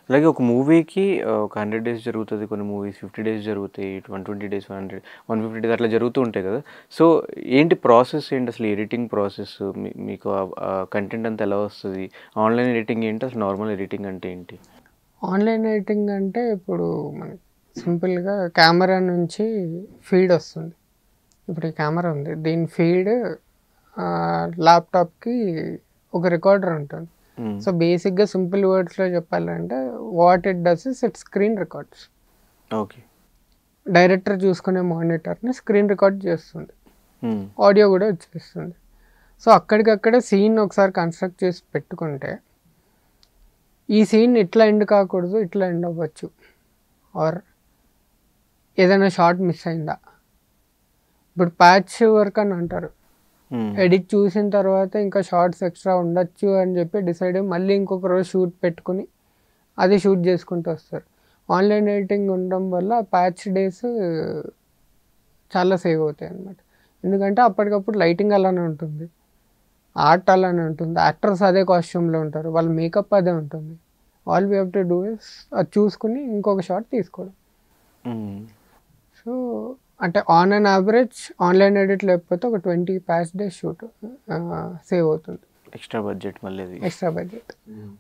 అలాగే ఒక మూవీకి ఒక హండ్రెడ్ డేస్ జరుగుతుంది కొన్ని మూవీస్ ఫిఫ్టీ డేస్ జరుగుతాయి one twenty days one hundred one fifty days అట్లా జరుగుతూ ఉంటాయి కదా సో ఏంటి ప్రాసెస్ ఏంటి అసలు ఎడిటింగ్ ప్రాసెస్ మీకు కంటెంట్ అంతా ఎలా వస్తుంది ఆన్లైన్ ఎడిటింగ్ ఏంటి అసలు నార్మల్ ఎడిటింగ్ అంటే ఏంటి ఆన్లైన్ ఎడిటింగ్ అంటే ఇప్పుడు మనకి సింపుల్గా కెమెరా నుంచి ఫీడ్ వస్తుంది ఇప్పుడు ఈ కెమెరా ఉంది దీని ఫీడ్ ల్యాప్టాప్కి ఒక రికార్డర్ ఉంటుంది మ్మ్. సో బేసిక్గా సింపుల్ వర్డ్స్లో చెప్పాలంటే what it does is it screen records okay director చూసుకునే మానిటర్ని స్క్రీన్ రికార్డ్ చేస్తుంది మ్మ్. ఆడియో కూడా వచ్చేస్తుంది సో అక్కడికక్కడే సీన్ ఒకసారి కన్స్ట్రక్ట్ చేసి పెట్టుకుంటే ఈ సీన్ ఇట్లా ఎండ్ కాకూడదు ఇట్లా ఎండ్ అవ్వచ్చు ఆర్ ఏదైనా షార్ట్ మిస్ అయిందా ఇప్పుడు ప్యాచ్ వర్క్ అని అంటారు మ్మ్. ఎడిట్ చూసిన తర్వాత ఇంకా షార్ట్స్ ఎక్స్ట్రా ఉండొచ్చు అని చెప్పి డిసైడ్ అయ్యి మళ్ళీ ఇంకొక రోజు షూట్ పెట్టుకుని అది షూట్ చేసుకుంటూ వస్తారు ఆన్లైన్ ఎడిటింగ్ ఉండడం వల్ల ప్యాచ్ డేస్ చాలా సేవ్ అవుతాయి అన్నమాట ఎందుకంటే అప్పటికప్పుడు లైటింగ్ అలానే ఉంటుంది ఆర్ట్ అలానే ఉంటుంది యాక్టర్స్ అదే కాస్ట్యూమ్లో ఉంటారు వాళ్ళ మేకప్ అదే ఉంటుంది all we have to do is అది చూసుకుని ఇంకొక షాట్ తీసుకోవడం మ్మ్. సో అంటే on and average online edit లేకపోతే ఒక twenty patch days shoot save అవుతుంది ఎక్స్ట్రా బడ్జెట్ మళ్ళీ అది ఎక్స్ట్రా బడ్జెట్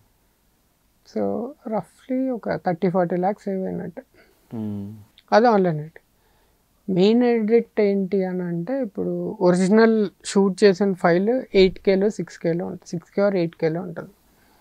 సో రఫ్లీ ఒక థర్టీ ఫార్టీ ల్యాక్స్ సేవ్ అయినట్టు మ్మ్. అది ఆన్లైన్ ఎడిట్ మెయిన్ ఎడిట్ ఏంటి అని అంటే ఇప్పుడు ఒరిజినల్ షూట్ చేసిన ఫైల్ ఎయిట్ కేలో సిక్స్ కేలో ఉంటుంది సిక్స్ కే ఆర్ ఎయిట్ కేలో ఉంటుంది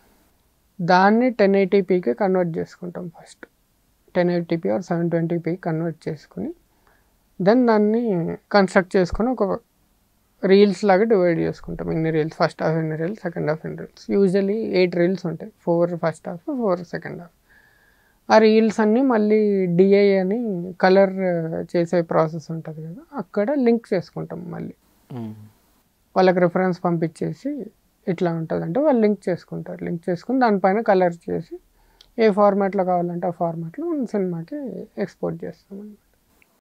దాన్ని టెన్ ఎయిటీపీకి కన్వర్ట్ చేసుకుంటాం first ten eighty P or seven twenty P convert చేసుకుని దెన్ దాన్ని కన్స్ట్రక్ట్ చేసుకుని ఒక రీల్స్ లాగా డివైడ్ చేసుకుంటాం ఇన్ని రీల్స్ ఫస్ట్ హాఫ్ ఇన్ని రీల్స్ సెకండ్ హాఫ్ ఇన్ని రీల్స్ యూజువలీ ఎయిట్ రీల్స్ ఉంటాయి four first half four second half ఆ రీల్స్ అన్నీ మళ్ళీ డిఐ అని కలర్ చేసే ప్రాసెస్ ఉంటుంది కదా అక్కడ లింక్ చేసుకుంటాం మళ్ళీ మ్మ్. వాళ్ళకి రిఫరెన్స్ పంపించేసి ఇట్లా ఉంటుంది అంటే వాళ్ళు లింక్ చేసుకుంటారు లింక్ చేసుకుని దానిపైన కలర్ చేసి ఏ ఫార్మాట్లో కావాలంటే ఆ ఫార్మాట్లో మన సినిమాకి ఎక్స్పోర్ట్ చేస్తాం అన్నమాట